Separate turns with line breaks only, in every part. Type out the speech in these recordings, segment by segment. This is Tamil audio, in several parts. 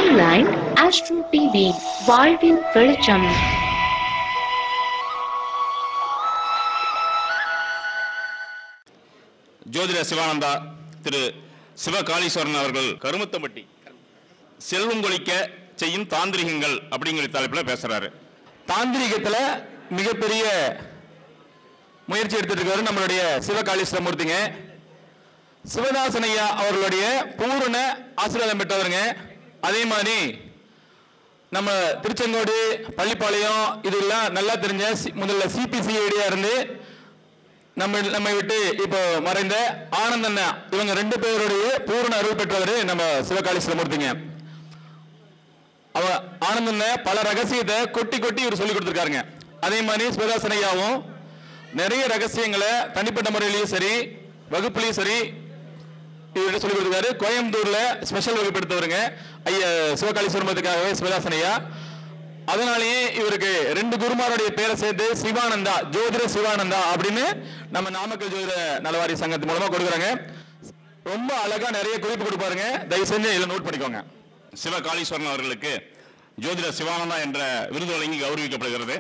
ஆன்லைன் ஆஸ்ட்ரோ டிவி வாழ்வின் வெளிச்சம்
ஜோதிட சிவானந்தா திரு சிவகாளீஸ்வரன் அவர்கள் கருமத்தம்பட்டி செல்வம் கொளிக்க செய்யும் தாந்திரிகங்கள் அப்படிங்கிற தலைப்பில் பேசுறாரு
தாந்திரிகத்தில் மிகப்பெரிய முயற்சி எடுத்துட்டு இருக்காரு நம்மளுடைய சிவகாளீஸ்வரமூர்த்திங்க சிவதாசன் ஐயா அவர்களுடைய பூரண ஆசீர்வாதம் பெற்றவருங்க அதே மாதிரி நம்ம திருச்செங்கோடு பள்ளிப்பாளையம் இதெல்லாம் நல்லா தெரிஞ்ச சி- முதல்ல சிபிசிஐடியா இருந்து நம்ம நம்மை விட்டு இப்போ மறைந்த ஆனந்தண்ண இவங்க ரெண்டு பேருடைய பூரண அருள் பெற்றவர் நம்ம சிவகாளீஸ்வரமூர்த்திங்க அவ ஆனந்தண்ண பல ரகசியத்தை கொட்டி கொட்டி இவர் சொல்லி கொடுத்துருக்காருங்க அதே மாதிரி சிவதாசன் ஐயாவும் நிறைய ரகசியங்களை தனிப்பட்ட முறையிலையும் சரி வகுப்புலையும் சரி இவர்கிட்ட சொல்லி கொடுத்துருக்காரு கோயம்புத்தூர்ல ஸ்பெஷல் வகுப்பு எடுத்தவருங்க ஐயா சிவகாளி சுரமத்துக்காகவே சிவதாசன் ஐயா அதனாலேயே இவருக்கு ரெண்டு குருமாருடைய பேரை சேர்த்து சிவானந்தா ஜோதிட சிவானந்தா அப்படின்னு நம்ம நாமக்கல் ஜோதிட நலவாரி சங்கத்து மூலமா கொடுக்குறாங்க ரொம்ப அழகா நிறைய குறிப்பு கொடுப்பாருங்க தயவு செஞ்சு இதில் நோட் பண்ணிக்கோங்க
சிவகாளீஸ்வரன் அவர்களுக்கு ஜோதிட சிவானந்தா என்ற விருது வழங்கி கௌரவிக்கப்படுகிறது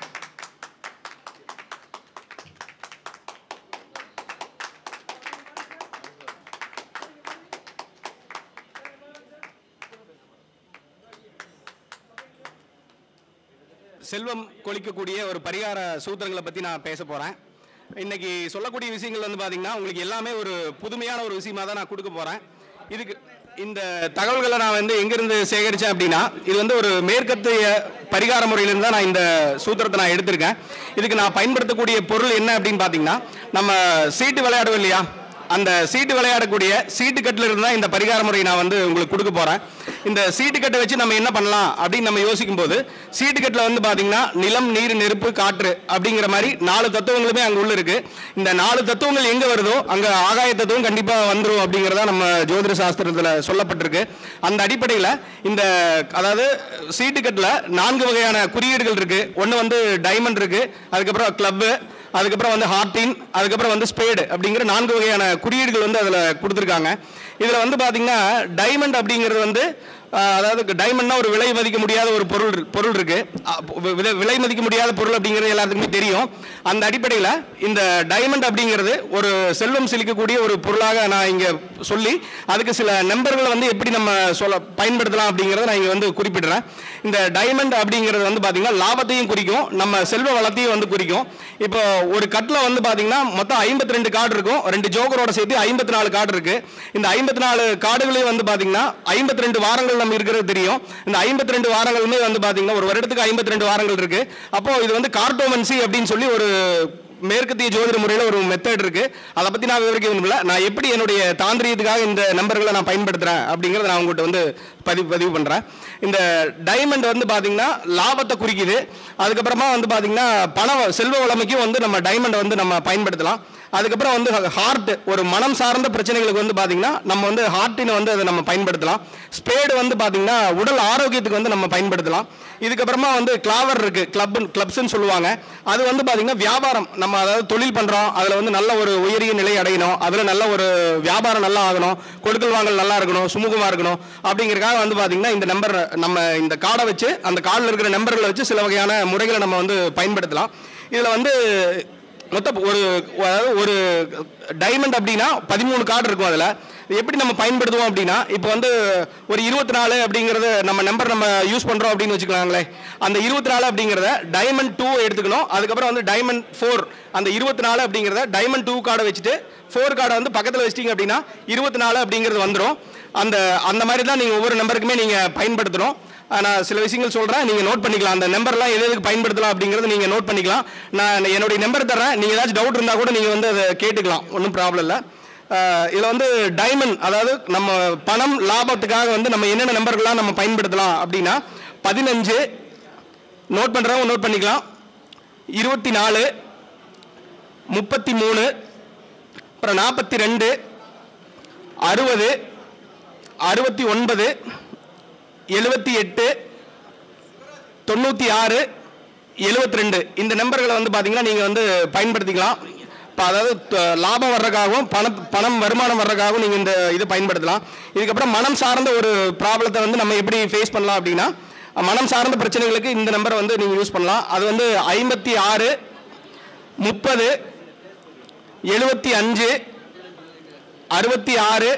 செல்வம் கொளிக்கக்கூடிய ஒரு பரிகார சூத்திரங்களை பற்றி நான் பேச போகிறேன் இன்னைக்கு சொல்லக்கூடிய விஷயங்கள் வந்து பார்த்தீங்கன்னா உங்களுக்கு எல்லாமே ஒரு புதுமையான ஒரு விஷயமா தான் நான் கொடுக்க போகிறேன் இதுக்கு இந்த தகவல்களை நான் வந்து எங்கேருந்து சேகரித்தேன் அப்படின்னா இது வந்து ஒரு மேற்கத்திய பரிகார முறையிலிருந்து தான் நான் இந்த சூத்திரத்தை நான் எடுத்திருக்கேன் இதுக்கு நான் பயன்படுத்தக்கூடிய பொருள் என்ன அப்படின்னு பார்த்தீங்கன்னா நம்ம சீட்டு விளையாடுவோம் இல்லையா அந்த சீட்டு விளையாடக்கூடிய சீட்டு கட்டில் இருந்து தான் இந்த பரிகார முறை நான் வந்து உங்களுக்கு கொடுக்க போகிறேன் இந்த சீட்டு கட்டை வச்சு நம்ம என்ன பண்ணலாம் அப்படின்னு நம்ம யோசிக்கும் போது சீட்டு கட்டில் வந்து பார்த்தீங்கன்னா நிலம் நீர் நெருப்பு காற்று அப்படிங்கிற மாதிரி நாலு தத்துவங்களுமே அங்கே உள்ள இருக்கு இந்த நாலு தத்துவங்கள் எங்கே வருதோ அங்கே ஆகாய தத்துவம் கண்டிப்பாக வந்துடும் அப்படிங்கிறதா நம்ம ஜோதிட சாஸ்திரத்தில் சொல்லப்பட்டிருக்கு அந்த அடிப்படையில் இந்த அதாவது சீட்டு கட்டில் நான்கு வகையான குறியீடுகள் இருக்கு ஒன்று வந்து டைமண்ட் இருக்கு அதுக்கப்புறம் கிளப்பு அதுக்கப்புறம் வந்து ஹார்டின் அதுக்கப்புறம் வந்து ஸ்பேடு அப்படிங்கிற நான்கு வகையான குறியீடுகள் வந்து அதில் கொடுத்துருக்காங்க இதில் வந்து பார்த்தீங்கன்னா டைமண்ட் அப்படிங்கிறது வந்து ஆஹ், அதாவது டைமண்ட்னா ஒரு விலை மதிக்க முடியாத ஒரு பொருள் இரு- பொருள் இருக்கு அஹ், வி- விலை- விலை மதிக்க முடியாத பொருள் அப்படிங்கிறது எல்லாத்துக்குமே தெரியும் அந்த அடிப்படையில் இந்த டைமண்ட் அப்படிங்கிறது ஒரு செல்வம் செழிக்கக்கூடிய ஒரு பொருளாக நான் இங்கே சொல்லி அதுக்கு சில நம்பர்களை வந்து எப்படி நம்ம சொல்ல பயன்படுத்தலாம் அப்படிங்கிறத நான் இங்கே வந்து குறிப்பிடுறேன் இந்த டைமண்ட் அப்படிங்கிறது வந்து பார்த்தீங்கன்னா லாபத்தையும் குறிக்கும் நம்ம செல்வ வளத்தையும் வந்து குறிக்கும் இப்போ ஒரு கட்டில் வந்து பார்த்தீங்கன்னா மொத்தம் ஐம்பத்தி ரெண்டு கார்டு இருக்கும் ரெண்டு ஜோக்கரோட சேர்த்து ஐம்பத்தி நாலு கார்டு இருக்கு இந்த ஐம்பத்தி நாலு கார்டுகளையும் வந்து பார்த்தீங்கன்னா ஐம்பத்தி ரெண்டு வாரங்கள் நம்ம இருக்கிறது தெரியும் இந்த ஐம்பத்தி ரெண்டு வாரங்களுமே வந்து பார்த்தீங்கன்னா ஒரு வருடத்துக்கு ஐம்பத்தி ரெண்டு வாரங்கள் இருக்கு அப்போ இது வந்து கார்டோமன்சி அப்படின்னு சொல்லி ஒரு மேற்கத்திய ஜோதிட முறையில் ஒரு மெத்தட் இருக்கு அதை பற்றி நான் விவரிக்க விரும்பல நான் எப்படி என்னுடைய தாந்திரியத்துக்காக இந்த நம்பர்களை நான் பயன்படுத்துகிறேன் அப்படிங்கிறத நான் உங்கள்கிட்ட வந்து பதிவு பதிவு பண்ணுறேன் இந்த டைமண்ட் வந்து பார்த்தீங்கன்னா லாபத்தை குறிக்குது அதுக்கப்புறமா வந்து பார்த்தீங்கன்னா பண வ- செல்வ வளமைக்கும் வந்து நம்ம டைமண்டை வந்து நம்ம பயன்படுத்தலாம் அதுக்கப்புறம் வந்து ஹார்ட் ஒரு மனம் சார்ந்த பிரச்சனைகளுக்கு வந்து பார்த்தீங்கன்னா நம்ம வந்து ஹார்ட்டினை வந்து அதை நம்ம பயன்படுத்தலாம் ஸ்பேடு வந்து பார்த்தீங்கன்னா உடல் ஆரோக்கியத்துக்கு வந்து நம்ம பயன்படுத்தலாம் இதுக்கப்புறமா வந்து கிளாவர் இருக்கு கிளப் கிளப்ஸ்ன்னு சொல்லுவாங்க அது வந்து பார்த்தீங்கன்னா வியாபாரம் நம்ம அதாவது தொழில் பண்ணுறோம் அதில் வந்து நல்ல ஒரு உயரிய நிலை அடையணும் அதில் நல்ல ஒரு வியாபாரம் நல்லா ஆகணும் கொடுக்கல் வாங்கல் நல்லா இருக்கணும் சுமூகமாக இருக்கணும் அப்படிங்கிறதுக்காக வந்து பார்த்தீங்கன்னா இந்த நம்பர் நம்ம இந்த கார்டை வச்சு அந்த கார்டில் இருக்கிற நம்பர்களை வச்சு சில வகையான முறைகளை நம்ம வந்து பயன்படுத்தலாம் இதில் வந்து மொத்தம் ஒரு அதாவது ஒரு டைமண்ட் அப்படின்னா பதிமூணு கார்டு இருக்கும் அதில் எப்படி நம்ம பயன்படுத்துவோம் அப்படின்னா இப்போ வந்து ஒரு இருபத்தி நாலு அப்படிங்கிறது நம்ம நம்பர் நம்ம யூஸ் பண்ணுறோம் அப்படின்னு வச்சுக்கலாங்களேன் அந்த இருபத்தி நாலு அப்படிங்கிறத டைமண்ட் டூ எடுத்துக்கணும் அதுக்கப்புறம் வந்து டைமண்ட் ஃபோர் அந்த இருபத்தி நாலு அப்படிங்கிறத டைமண்ட் டூ கார்டை வச்சுட்டு ஃபோர் கார்டை வந்து பக்கத்தில் வச்சிட்டிங்க அப்படின்னா இருபத்தி நாலு அப்படிங்கிறது வந்துடும் அந்த அந்த மாதிரி தான் நீங்கள் ஒவ்வொரு நம்பருக்குமே நீங்கள் பயன்படுத்தணும் ஆஹ் நான் சில விஷயங்கள் சொல்கிறேன் நீங்கள் நோட் பண்ணிக்கலாம் அந்த நம்பர்லாம் எது எதுக்கு பயன்படுத்தலாம் அப்படிங்கிறத நீங்கள் நோட் பண்ணிக்கலாம் நான் என்னுடைய நம்பர் தரேன் நீங்கள் ஏதாச்சும் டவுட் இருந்தால் கூட நீங்கள் வந்து அதை கேட்டுக்கலாம் ஒன்றும் ப்ராப்ளம் இல்லை இதில் வந்து டைமண்ட் அதாவது நம்ம பணம் லாபத்துக்காக வந்து நம்ம என்னென்ன நம்பர்கள்லாம் நம்ம பயன்படுத்தலாம் அப்படின்னா பதினஞ்சு நோட் பண்ணுறவங்க நோட் பண்ணிக்கலாம் இருபத்தி நாலு முப்பத்தி மூணு அப்புறம் நாற்பத்தி ரெண்டு அறுபது அறுபத்தி ஒன்பது எழுபத்தி எட்டு தொண்ணூற்றி ஆறு எழுபத்தி ரெண்டு இந்த நம்பர்களை வந்து பார்த்தீங்கன்னா நீங்கள் வந்து பயன்படுத்திக்கலாம் இப்போ அதாவது த- லாபம் வர்றதுக்காகவும் பணம் பணம் வருமானம் வர்றதுக்காகவும் நீங்கள் இந்த இது பயன்படுத்தலாம் இதுக்கப்புறம் மனம் சார்ந்த ஒரு ப்ராப்ளத்தை வந்து நம்ம எப்படி ஃபேஸ் பண்ணலாம் அப்படின்னா மனம் சார்ந்த பிரச்சனைகளுக்கு இந்த நம்பரை வந்து நீங்கள் யூஸ் பண்ணலாம் அது வந்து ஐம்பத்தி ஆறு முப்பது எழுபத்தி அஞ்சு அறுபத்தி ஆறு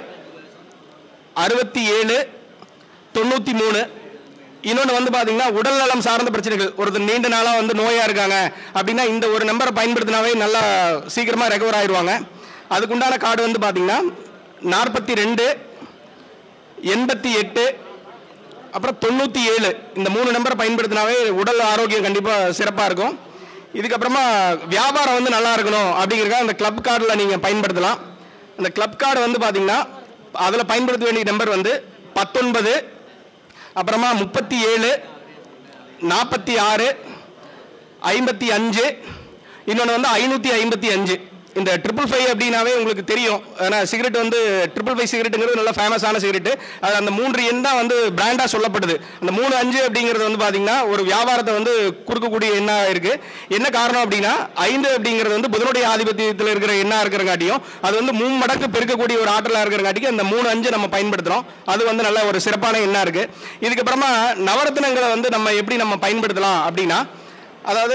அறுபத்தி ஏழு தொண்ணூற்றி மூணு இன்னொன்று வந்து பார்த்தீங்கன்னா உடல் நலம் சார்ந்த பிரச்சனைகள் ஒருத்தர் நீண்ட நாளாக வந்து நோயாக இருக்காங்க அப்படின்னா இந்த ஒரு நம்பரை பயன்படுத்தினாவே நல்லா சீக்கிரமாக ரெக்கவர் ஆயிடுவாங்க அதுக்குண்டான கார்டு வந்து பார்த்தீங்கன்னா நாற்பத்தி ரெண்டு எண்பத்தி எட்டு அப்புறம் தொண்ணூற்றி ஏழு இந்த மூணு நம்பரை பயன்படுத்தினாவே உடல் ஆரோக்கியம் கண்டிப்பாக சிறப்பாக இருக்கும் இதுக்கப்புறமா வியாபாரம் வந்து நல்லா இருக்கணும் அப்படிங்கிறக்காக அந்த கிளப் கார்டில் நீங்கள் பயன்படுத்தலாம் அந்த கிளப் கார்டு வந்து பார்த்தீங்கன்னா அதில் பயன்படுத்த வேண்டிய நம்பர் வந்து பத்தொன்பது அப்புறமா முப்பத்தி ஏழு நாற்பத்தி ஆறு ஐம்பத்தி அஞ்சு இன்னொன்று வந்து ஐநூற்றி ஐம்பத்தி அஞ்சு இந்த ட்ரிபிள் ஃபைவ் அப்படின்னாவே உங்களுக்கு தெரியும் ஏன்னா சிகரெட் வந்து ட்ரிபிள் ஃபைவ் சிகரெட்டுங்கிறது நல்ல ஃபேமஸான சிகரெட்டு அது அந்த மூன்று எண் தான் வந்து பிராண்டாக சொல்லப்படுது அந்த மூணு அஞ்சு அப்படிங்கிறது வந்து பார்த்தீங்கன்னா ஒரு வியாபாரத்தை வந்து கொடுக்கக்கூடிய எண்ணாக இருக்குது என்ன காரணம் அப்படின்னா ஐந்து அப்படிங்கிறது வந்து புதனுடைய ஆதிபத்தியத்தில் இருக்கிற எண்ணாக இருக்கிறங்காட்டியும் அது வந்து மூணு மடங்கு பெருக்கக்கூடிய ஒரு ஆற்றலாக இருக்கிறங்காட்டிக்கு அந்த மூணு அஞ்சு நம்ம பயன்படுத்துகிறோம் அது வந்து நல்ல ஒரு சிறப்பான எண்ணாக இருக்குது இதுக்கப்புறமா நவரத்தினங்களை வந்து நம்ம எப்படி நம்ம பயன்படுத்தலாம் அப்படின்னா அதாவது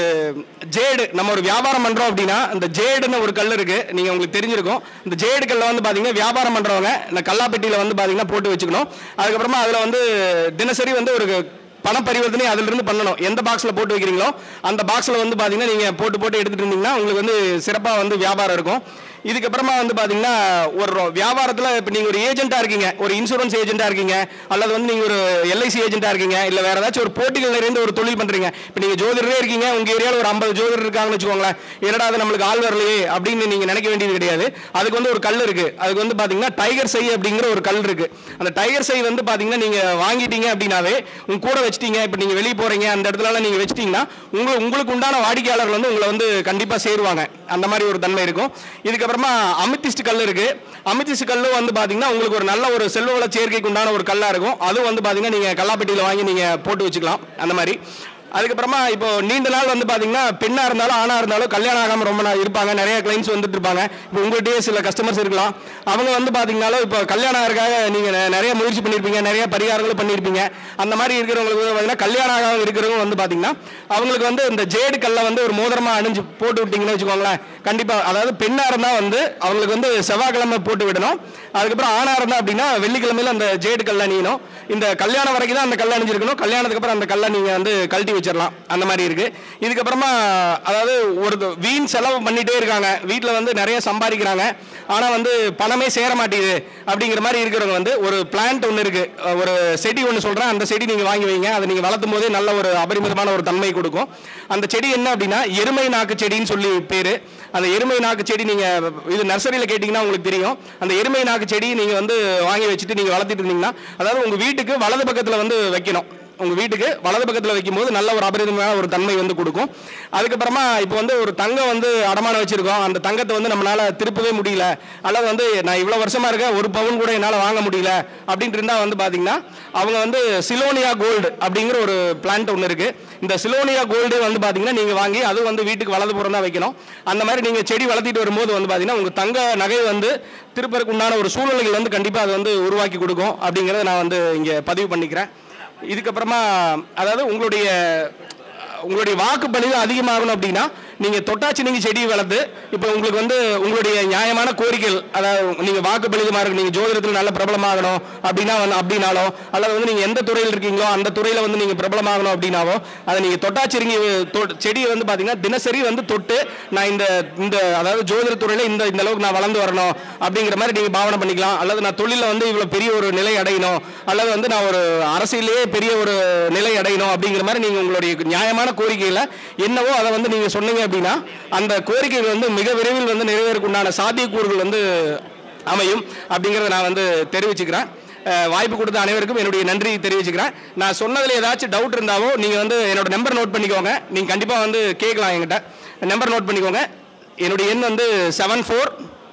ஜேடு நம்ம ஒரு வியாபாரம் பண்றோம் அப்படின்னா இந்த ஜேடுன்னு ஒரு கல் இருக்கு நீங்க உங்களுக்கு தெரிஞ்சிருக்கும் இந்த ஜேடு கல்லை வந்து பாத்தீங்கன்னா வியாபாரம் பண்றவங்க இந்த கல்லாப்பெட்டியில வந்து பாத்தீங்கன்னா போட்டு வச்சுக்கணும் அதுக்கப்புறமா அதுல வந்து தினசரி வந்து ஒரு பண பரிவர்த்தனை அதுல இருந்து பண்ணணும் எந்த பாக்ஸ்ல போட்டு வைக்கிறீங்களோ அந்த பாக்ஸ்ல வந்து பாத்தீங்கன்னா நீங்க போட்டு போட்டு எடுத்துட்டு இருந்தீங்கன்னா உங்களுக்கு வந்து சிறப்பா வந்து வியாபாரம் இருக்கும் இதுக்கப்புறமா வந்து பாத்தீங்கன்னா ஒரு வியாபாரத்துல இப்போ நீங்க ஒரு ஏஜென்ட்டா இருக்கீங்க ஒரு இன்சூரன்ஸ் ஏஜென்ட்டா இருக்கீங்க அல்லது வந்து நீங்க ஒரு எல்ஐசி ஏஜென்ட்டா இருக்கீங்க இல்ல வேற ஏதாச்சும் ஒரு போட்டிகள் நிறைந்த ஒரு தொழில் பண்றீங்க இப்போ நீங்க ஜோதிடரே இருக்கீங்க உங்க ஏரியாவில் ஒரு ஐம்பது ஜோதிடர் இருக்காங்கன்னு வச்சுக்கோங்களேன் என்னடா அது நம்மளுக்கு ஆள் வரலையே அப்படின்னு நீங்க நினைக்க வேண்டியது கிடையாது அதுக்கு வந்து ஒரு கல் இருக்கு அதுக்கு வந்து பாத்தீங்கன்னா டைகர் சை அப்படிங்கிற ஒரு கல் இருக்கு அந்த டைகர் சை வந்து பாத்தீங்கன்னா நீங்க வாங்கிட்டீங்க அப்படின்னாவே உங்க கூட வச்சிட்டீங்க இப்போ நீங்க வெளியே போறீங்க அந்த இடத்துல நீங்க வச்சிட்டீங்கன்னா உங்க உங்களுக்கு உண்டான வாடிக்கையாளர்கள் வந்து உங்களை வந்து கண்டிப்பா சேருவாங்க அந்த மாதிரி ஒரு தன்மை இருக்கும் இதுக்கப்புறமா அமித்திஸ்ட் கல் இருக்கு அமித்திஸ்ட் கல்லும் வந்து பாத்தீங்கன்னா உங்களுக்கு ஒரு நல்ல ஒரு செல்வ வள சேர்க்கைக்கு உண்டான ஒரு கல்லா இருக்கும் அதுவும் வந்து பாத்தீங்கன்னா நீங்க கல்லாப்பெட்டியில வாங்கி நீங்க போட்டு வச்சுக்கலாம் அந்த மாதிரி அதுக்கப்புறமா இப்போ நீண்ட நாள் வந்து பாத்தீங்கன்னா பெண்ணா இருந்தாலும் ஆணா இருந்தாலும் கல்யாணம் ஆகாம ரொம்ப நாள் இருப்பாங்க நிறைய கிளைண்ட்ஸ் வந்துட்டு இருப்பாங்க இப்போ உங்கள்கிட்டயே சில கஸ்டமர்ஸ் இருக்கலாம் அவங்க வந்து பாத்தீங்கன்னாலும் இப்போ கல்யாணம் ஆகிறதுக்காக நீங்க நெ- நிறைய முயற்சி பண்ணியிருப்பீங்க நிறைய பரிகாரங்களும் பண்ணியிருப்பீங்க அந்த மாதிரி இருக்கிறவங்களுக்கு வந்து பாத்தீங்கன்னா கல்யாணம் ஆகாம இருக்கிறவங்க வந்து பாத்தீங்கன்னா அவங்களுக்கு வந்து இந்த ஜேடு கல்லை வந்து ஒரு மோதிரமா அணிஞ்சு போட்டு விட்டீங்கன்னு வச்சுக்கோங்களேன் கண்டிப்பா அதாவது பெண்ணா இருந்தா வந்து அவங்களுக்கு வந்து செவ்வாய்க்கிழமை போட்டு விடணும் அதுக்கப்புறம் ஆணா இருந்தா அப்படின்னா வெள்ளிக்கிழமையில அந்த ஜேடு கல்லை அணியணும் இந்த கல்யாணம் வரைக்கும் தான் அந்த கல்லை அணிஞ்சிருக்கணும் கல்யாணத்துக்கு அப்புறம் அந்த கல்லை நீங்க வந்து கழட்டி வச்சிடலாம் அந்த மாதிரி இருக்கு இதுக்கப்புறமா அதாவது ஒரு வீண் செலவு பண்ணிட்டே இருக்காங்க வீட்டில் வந்து நிறைய சம்பாதிக்கிறாங்க ஆனா வந்து பணமே சேர மாட்டேங்குது அப்படிங்கிற மாதிரி இருக்கிறவங்க வந்து ஒரு பிளான்ட் ஒன்று இருக்கு அஹ் ஒரு செடி ஒன்று சொல்றேன் அந்த செடி நீங்க வாங்கி வைங்க அதை நீங்க வளர்த்தும் போதே நல்ல ஒரு அபரிமிதமான ஒரு தன்மை கொடுக்கும் அந்த செடி என்ன அப்படின்னா எருமை நாக்கு செடின்னு சொல்லி பேரு அந்த எருமை நாக்கு செடி நீங்க இது நர்சரியில் கேட்டிங்கன்னா உங்களுக்கு தெரியும் அந்த எருமை நாக்கு செடி நீங்க வந்து வாங்கி வச்சுட்டு நீங்க வளர்த்துட்டு இருந்தீங்கன்னா அதாவது உங்க வீட்டுக்கு வலது பக்கத்துல வந்து வைக்கணும் உங்க வீட்டுக்கு வலது பக்கத்துல வைக்கும்போது நல்ல ஒரு அபரிதமான ஒரு தன்மை வந்து கொடுக்கும் அதுக்கப்புறமா இப்போ வந்து ஒரு தங்கம் வந்து அடமானம் வச்சிருக்கோம் அந்த தங்கத்தை வந்து நம்மளால திருப்பவே முடியல அல்லது வந்து நான் இவ்வளவு வருஷமா இருக்கேன் ஒரு பவுன் கூட என்னால வாங்க முடியல அப்படின்ட்டு இருந்தா வந்து பாத்தீங்கன்னா அவங்க வந்து சிலோனியா கோல்டு அப்படிங்கிற ஒரு பிளான்ட் ஒன்று இருக்கு இந்த சிலோனியா கோல்டு வந்து பாத்தீங்கன்னா நீங்க வாங்கி அது வந்து வீட்டுக்கு வலது புறம் தான் வைக்கணும் அந்த மாதிரி நீங்க செடி வளர்த்திட்டு வரும்போது வந்து பாத்தீங்கன்னா உங்க தங்க நகை வந்து திருப்பறக்கு உண்டான ஒரு சூழ்நிலைகள் வந்து கண்டிப்பா அது வந்து உருவாக்கி கொடுக்கும் அப்படிங்கறத நான் வந்து இங்க பதிவு பண்ணிக்கிறேன் இதுக்கப்புறமா அதாவது உங்களுடைய உங்களுடைய வாக்கு பலிவு அதிகமாகணும் அப்படின்னா நீங்க தொட்டாச்சி நீங்க செடி வளர்த்து இப்போ உங்களுக்கு வந்து உங்களுடைய நியாயமான கோரிக்கைகள் அதாவது நீங்க வாக்கு பலிதமா இருக்கு நீங்க ஜோதிடத்தில் நல்ல பிரபலமாகணும் அப்படின்னா வந்து அப்படின்னாலோ அல்லது வந்து நீங்க எந்த துறையில் இருக்கீங்களோ அந்த துறையில வந்து நீங்க பிரபலமாகணும் அப்படின்னாவோ அதை நீங்க தொட்டாச்சிருங்கி செடியை வந்து பாத்தீங்கன்னா தினசரி வந்து தொட்டு நான் இந்த இந்த அதாவது ஜோதிட துறையில இந்த இந்த அளவுக்கு நான் வளர்ந்து வரணும் அப்படிங்கிற மாதிரி நீங்க பாவனை பண்ணிக்கலாம் அல்லது நான் தொழில வந்து இவ்வளவு பெரிய ஒரு நிலை அடையணும் அல்லது வந்து நான் ஒரு அரசியலே பெரிய ஒரு நிலை அடையணும் அப்படிங்கிற மாதிரி நீங்க உங்களுடைய நியாயமான கோரிக்கையில என்னவோ அதை வந்து நீங்க சொன்னீங்க அப்படின்னா அந்த கோரிக்கைகள் வந்து மிக விரைவில் வந்து நிறைவேறக்குண்டான சாத்தியக்கூறுகள் வந்து அமையும் அப்படிங்கிறத நான் வந்து தெரிவிச்சுக்கிறேன் அஹ் வாய்ப்பு கொடுத்த அனைவருக்கும் என்னுடைய நன்றி தெரிவிச்சுக்கிறேன் நான் சொன்னதுல ஏதாச்சும் டவுட் இருந்தாவோ நீங்க வந்து என்னோட நம்பர் நோட் பண்ணிக்கோங்க நீங்க கண்டிப்பா வந்து கேட்கலாம் என்கிட்ட நம்பர் நோட் பண்ணிக்கோங்க என்னுடைய எண் வந்து seven four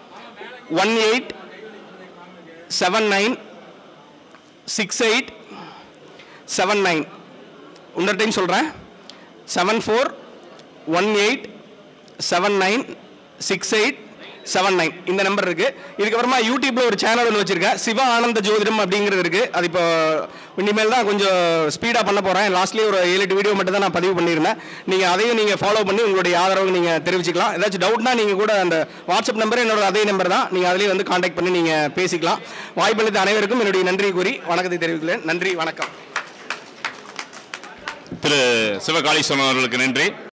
one eight seven nine six eight seven nine இன்னொரு டைம் சொல்கிறேன் seven four one eight seven nine six eight seven nine இந்த நம்பர் இருக்கு இதுக்கப்புறமா யூடியூப்ல ஒரு சேனல் ஒன்று வச்சிருக்கேன் சிவா ஆனந்த ஜோதிடம் அப்படிங்கிறது இருக்கு அது இப்போ இனிமேல் தான் கொஞ்சம் ஸ்பீடாக பண்ண போகிறேன் லாஸ்ட்லேயே ஒரு ஏழு எட்டு வீடியோ மட்டும் தான் நான் பதிவு பண்ணியிருந்தேன் நீங்கள் அதையும் நீங்கள் ஃபாலோ பண்ணி உங்களுடைய ஆதரவு நீங்கள் தெரிவிச்சுக்கலாம் ஏதாச்சும் டவுட்னா நீங்கள் கூட அந்த வாட்ஸ்அப் நம்பர் என்னோட அதே நம்பர் தான் நீங்கள் அதிலேயே வந்து காண்டாக்ட் பண்ணி நீங்கள் பேசிக்கலாம் வாய்ப்பளித்த அனைவருக்கும் என்னுடைய நன்றி கூறி வணக்கத்தை தெரிவிக்கிறேன் நன்றி வணக்கம்
திரு சிவகாளீஸ்வரன் அவர்களுக்கு நன்றி